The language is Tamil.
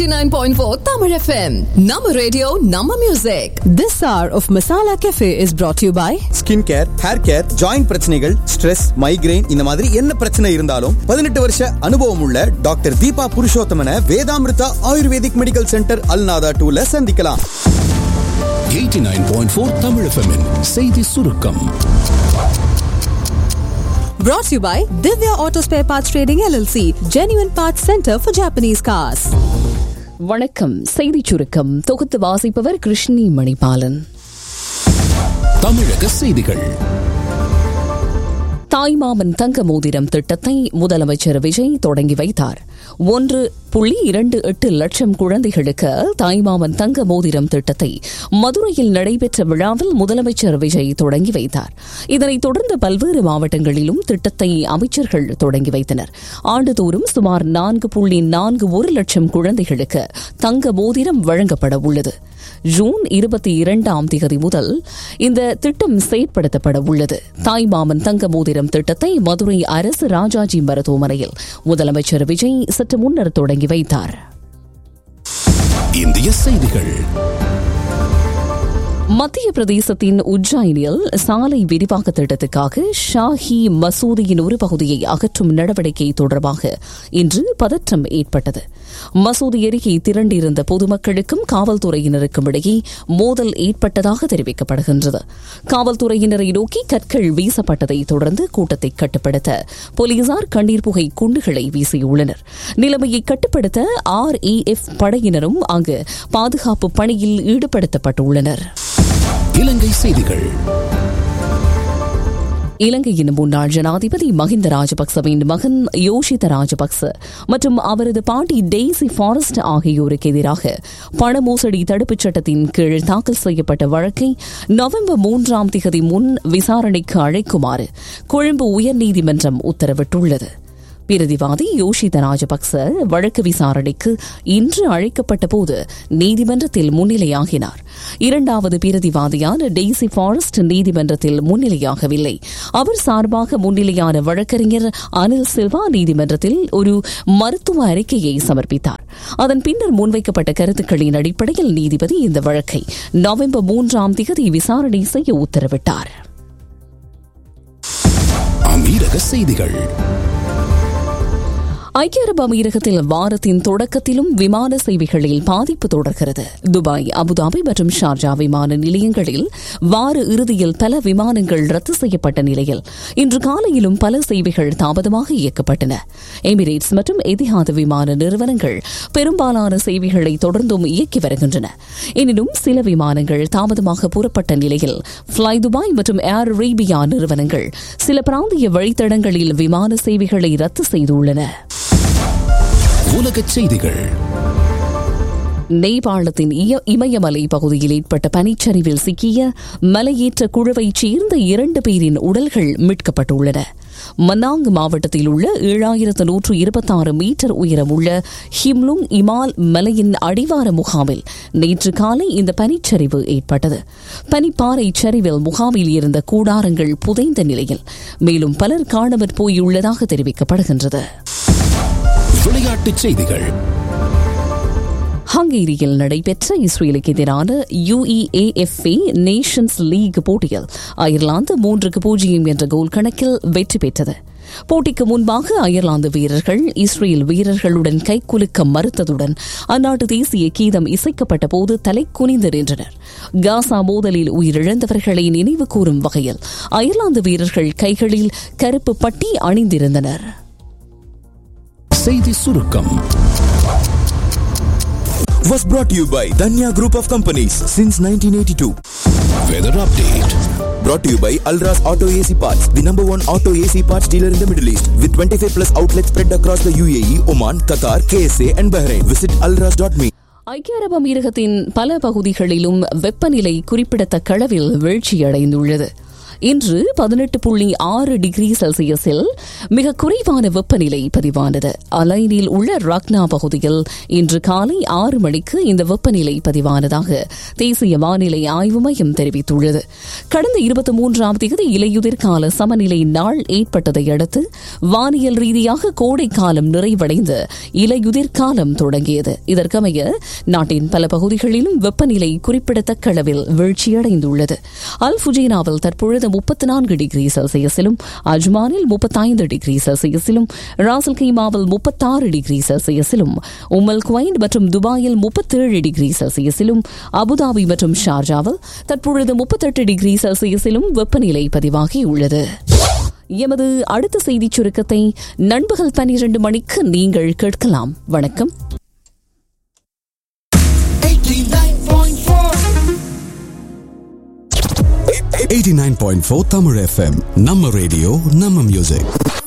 89.4 Tamil FM. Nama radio, Nama music. This hour of Masala Cafe is brought to you by skin care hair care joint பிரச்சனைகள் ஸ்ட்ரெஸ் மைக்ரைன் இந்த மாதிரி என்ன பிரச்சனை இருந்தாலும் பதினெட்டு வருஷ அனுபவம் உள்ள doctor Deepa Purushothaman Vedamrutha ayurvedic medical centre அல்நாதா டூல சந்திக்கலாம் 89.4 Tamil FM -இன் செய்தி சுருக்கம் brought to you by Divya Auto Spare Parts Trading LLC, Genuine Parts Center for Japanese cars. வணக்கம் செய்திச் சுருக்கம் தொகுத்து வாசிப்பவர் கிருஷ்ணி மணிபாலன் தமிழக செய்திகள் தாய்மாமன் தங்க மோதிரம் திட்டத்தை முதலமைச்சர் விஜய் தொடங்கி வைத்தார் ஒன்று புள்ளி இரண்டு எட்டு லட்சம் குழந்தைகளுக்கு தாய்மாமன் தங்க மோதிரம் திட்டத்தை மதுரையில் நடைபெற்ற விழாவில் முதலமைச்சர் விஜய் தொடங்கி வைத்தார் இதனைத் தொடர்ந்து பல்வேறு மாவட்டங்களிலும் திட்டத்தை அமைச்சர்கள் தொடங்கி வைத்தனர் ஆண்டுதோறும் சுமார் நான்கு புள்ளி நான்கு ஒரு லட்சம் குழந்தைகளுக்கு தங்க மோதிரம் வழங்கப்பட உள்ளது ஜூன் இருபத்தி இரண்டாம் தேதி முதல் இந்த திட்டம் செயற்படுத்தப்பட உள்ளது தாய்மாமன் தங்க மோதிரம் திட்டத்தை மதுரை அரசு ராஜாஜி மருத்துவமனையில் முதலமைச்சர் விஜய் சற்று முன்னர் தொடங்கி வைத்தார் இந்திய செய்திகள் மத்திய பிரதேசத்தின் உஜ்ஜாயினில் சாலை விரிவாக்க திட்டத்துக்காக ஷாஹி மசூதியின் ஒரு பகுதியை அகற்றும் நடவடிக்கை தொடர்பாக இன்று பதற்றம் ஏற்பட்டது மசூதி அருகே திரண்டிருந்த பொதுமக்களுக்கும் காவல்துறையினருக்கும் இடையே மோதல் ஏற்பட்டதாக தெரிவிக்கப்படுகின்றது காவல்துறையினரை நோக்கி கற்கள் வீசப்பட்டதை தொடர்ந்து கூட்டத்தை கட்டுப்படுத்த போலீசார் கண்ணீர் புகை குண்டுகளை வீசியுள்ளனர் நிலைமையை கட்டுப்படுத்த ஆர்ஏஎஃப் படையினரும் அங்கு பாதுகாப்பு பணியில் ஈடுபடுத்தப்பட்டுள்ளனர் இலங்கை செய்திகள் இலங்கையின் முன்னாள் ஜனாதிபதி மஹிந்த ராஜபக்சவின் மகன் யோஷித ராஜபக்ச மற்றும் அவரது பாட்டி டெய்சி ஃபாரஸ்ட் ஆகியோருக்கு எதிராக பண மோசடி தடுப்புச் சட்டத்தின் கீழ் தாக்கல் செய்யப்பட்ட வழக்கை நவம்பர் மூன்றாம் தேதி முன் விசாரணைக்கு அழைக்குமாறு கொழும்பு உயர்நீதிமன்றம் உத்தரவிட்டுள்ளது பிரதிவாதி யோஷித ராஜபக்ச வழக்கு விசாரணைக்கு இன்று அழைக்கப்பட்ட போது நீதிமன்றத்தில் முன்னிலையாகினார் இரண்டாவது பிரதிவாதியான டெய்சி ஃபாரஸ்ட் நீதிமன்றத்தில் முன்னிலையாகவில்லை அவர் சார்பாக முன்னிலையான வழக்கறிஞர் அனில் சில்வா நீதிமன்றத்தில் ஒரு மருத்துவ அறிக்கையை சமர்ப்பித்தார் அதன் பின்னர் முன்வைக்கப்பட்ட கருத்துக்களின் அடிப்படையில் நீதிபதி இந்த வழக்கை நவம்பர் மூன்றாம் தேதி விசாரணை செய்ய உத்தரவிட்டார் அமீரக செய்திகள் ஐக்கிய அரபு அமீரகத்தில் வாரத்தின் தொடக்கத்திலும் விமான சேவைகளில் பாதிப்பு தொடர்கிறது துபாய் அபுதாபி மற்றும் ஷார்ஜா விமான நிலையங்களில் வார இறுதியில் பல விமானங்கள் ரத்து செய்யப்பட்ட நிலையில் இன்று காலையிலும் பல சேவைகள் தாமதமாக இயக்கப்பட்டன எமிரேட்ஸ் மற்றும் எதிஹாத் விமான நிறுவனங்கள் பெரும்பாலான சேவைகளை தொடர்ந்தும் இயக்கி வருகின்றன எனினும் சில விமானங்கள் தாமதமாக புறப்பட்ட நிலையில் ஃப்ளை துபாய் மற்றும் ஏர் அரேபியா நிறுவனங்கள் சில பிராந்திய வழித்தடங்களில் விமான சேவைகளை ரத்து செய்துள்ளன உலகச் செய்திகள் நேபாளத்தின் இய- இமயமலை பகுதியில் ஏற்பட்ட பனிச்சரிவில் சிக்கிய மலையேற்ற குழுவைச் சேர்ந்த இரண்டு பேரின் உடல்கள் மீட்கப்பட்டுள்ளன மன்னாங் மாவட்டத்தில் உள்ள ஏழாயிரத்து நூற்று இருபத்தாறு மீட்டர் உயரமுள்ள ஹிம்லுங் இமால் மலையின் அடிவார முகாமில் நேற்று காலை இந்த பனிச்சரிவு ஏற்பட்டது பனிப்பாறை சரிவில் முகாமில் இருந்த கூடாரங்கள் புதைந்த நிலையில் மேலும் பலர் காணாமற் போயுள்ளதாக தெரிவிக்கப்படுகின்றது விளையாட்டுச் செய்திகள் ஹங்கேரியில் நடைபெற்ற இஸ்ரேலுக்கு எதிரான யுஇஏஎஃப்ஏ நேஷன்ஸ் லீக் போட்டியில் அயர்லாந்து மூன்றுக்கு பூஜ்ஜியம் என்ற கோல் கணக்கில் வெற்றி பெற்றது போட்டிக்கு முன்பாக அயர்லாந்து வீரர்கள் இஸ்ரேல் வீரர்களுடன் கைக்குலுக்க மறுத்ததுடன் அந்நாட்டு தேசிய கீதம் இசைக்கப்பட்ட போது தலை குனிந்து நின்றனர் காசா மோதலில் உயிரிழந்தவர்களை நினைவு கூறும் வகையில் அயர்லாந்து வீரர்கள் கைகளில் கருப்பு பட்டி அணிந்திருந்தனர் செய்தி சுருக்கம் was brought to you by Danya Group of Companies since 1982. Weather update Brought to you by Alras Auto AC Parts, the number one auto AC parts dealer in the Middle East, with 25 plus outlets spread across the UAE, Oman, Qatar, KSA, and Bahrain. Visit alras.me. ஐக்கிய அரபு அமீரகத்தின் பல பகுதிகளிலும் வெப்பநிலை குறிப்பிடத்தக்க அளவில் வீழ்ச்சியடைந்துள்ளது இன்று பதினெட்டு புள்ளி ஆறு டிகிரி செல்சியஸில் மிக குறைவான வெப்பநிலை பதிவானது அலைனில் உள்ள ரக்னா பகுதியில் இன்று காலை ஆறு மணிக்கு இந்த வெப்பநிலை பதிவானதாக தேசிய வானிலை ஆய்வு மையம் தெரிவித்துள்ளது கடந்த இருபத்தி மூன்றாம் தேதி இலையுதிர் கால சமநிலை நாள் ஏற்பட்டதை அடுத்து வானியல் ரீதியாக கோடை காலம் நிறைவடைந்து இலையுதிர் காலம் தொடங்கியது இதற்கமைய நாட்டின் பல பகுதிகளிலும் வெப்பநிலை குறிப்பிடத்தக்க அளவில் வீழ்ச்சியடைந்துள்ளது அல் ஃபுஜேனாவில் தற்பொழுது முப்பத்தி நான்கு டிகிரி செல்சியஸிலும் அஜ்மானில் முப்பத்தைந்து டிகிரி செல்சியஸிலும் ராசல் கைமாவில் முப்பத்தாறு டிகிரி செல்சியஸிலும் உம்மல் குவைண்ட் மற்றும் துபாயில் முப்பத்தேழு டிகிரி செல்சியஸிலும் அபுதாபி மற்றும் ஷார்ஜாவில் தற்பொழுது முப்பத்தெட்டு டிகிரி செல்சியஸிலும் வெப்பநிலை பதிவாகியுள்ளது எமது அடுத்த செய்திச் சுருக்கத்தை நண்பகல் பனிரெண்டு மணிக்கு நீங்கள் கேட்கலாம் வணக்கம் 89.4 Tamil FM நம்ம ரேடியோ நம்ம மியூசிக்